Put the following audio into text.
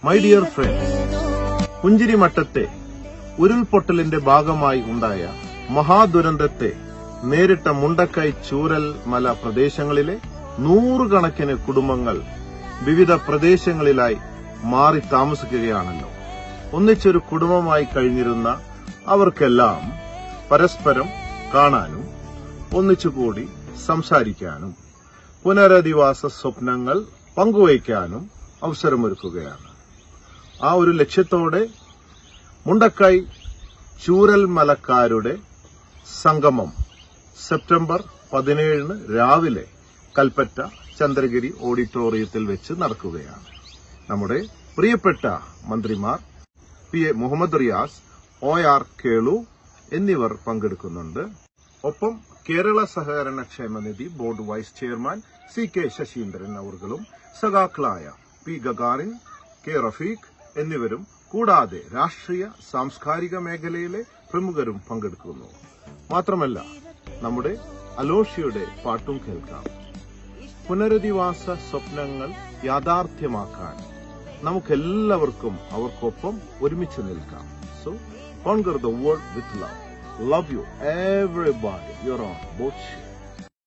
my dear friends പുഞ്ചിരിമട്ടത്തെ ഉരുൾപൊട്ടലിന്റെ ഭാഗമായി ഉണ്ടായ മഹാദുരന്തത്തെ നേരിട്ട മുണ്ടക്കൈ ചൂരൽ മല പ്രദേശങ്ങളിലെ നൂറുകണക്കിന് കുടുംബങ്ങൾ വിവിധ പ്രദേശങ്ങളിലായി മാറി താമസിക്കുകയാണല്ലോ ഒന്നിച്ചൊരു കുടുംബമായി കഴിഞ്ഞിരുന്ന അവർക്കെല്ലാം പരസ്പരം കാണാനും ഒന്നിച്ചുകൂടി സംസാരിക്കാനും പുനരധിവാസ സ്വപ്നങ്ങൾ പങ്കുവയ്ക്കാനും അവസരമൊരുക്കുകയാണ് ആ ഒരു ലക്ഷ്യത്തോടെ മുണ്ടക്കൈ ചൂരൽ മലക്കാരുടെ സംഗമം സെപ്റ്റംബർ പതിനേഴിന് രാവിലെ കൽപ്പറ്റ ചന്ദ്രഗിരി ഓഡിറ്റോറിയത്തിൽ വെച്ച് നടക്കുകയാണ് നമ്മുടെ പ്രിയപ്പെട്ട മന്ത്രിമാർ P A Muhammad Riyas O R Kelu എന്നിവർ പങ്കെടുക്കുന്നുണ്ട് ഒപ്പം കേരള സഹകരണ ക്ഷേമനിധി board vice chairman C K Sasheendran അവർകളും സഖാക്കളായ പി ഗഗാറിൻ കെ റഫീഖ് എന്നിവരും കൂടാതെ രാഷ്ട്രീയ സാംസ്കാരിക മേഖലയിലെ പ്രമുഖരും പങ്കെടുക്കുന്നു മാത്രമല്ല നമ്മുടെ അലോഷിയുടെ പാട്ടും കേൾക്കാം പുനരധിവാസ സ്വപ്നങ്ങൾ യാഥാർത്ഥ്യമാക്കാൻ നമുക്കെല്ലാവർക്കും അവർക്കൊപ്പം ഒരുമിച്ച് നിൽക്കാം so conquer the world with love love you everybody your own boat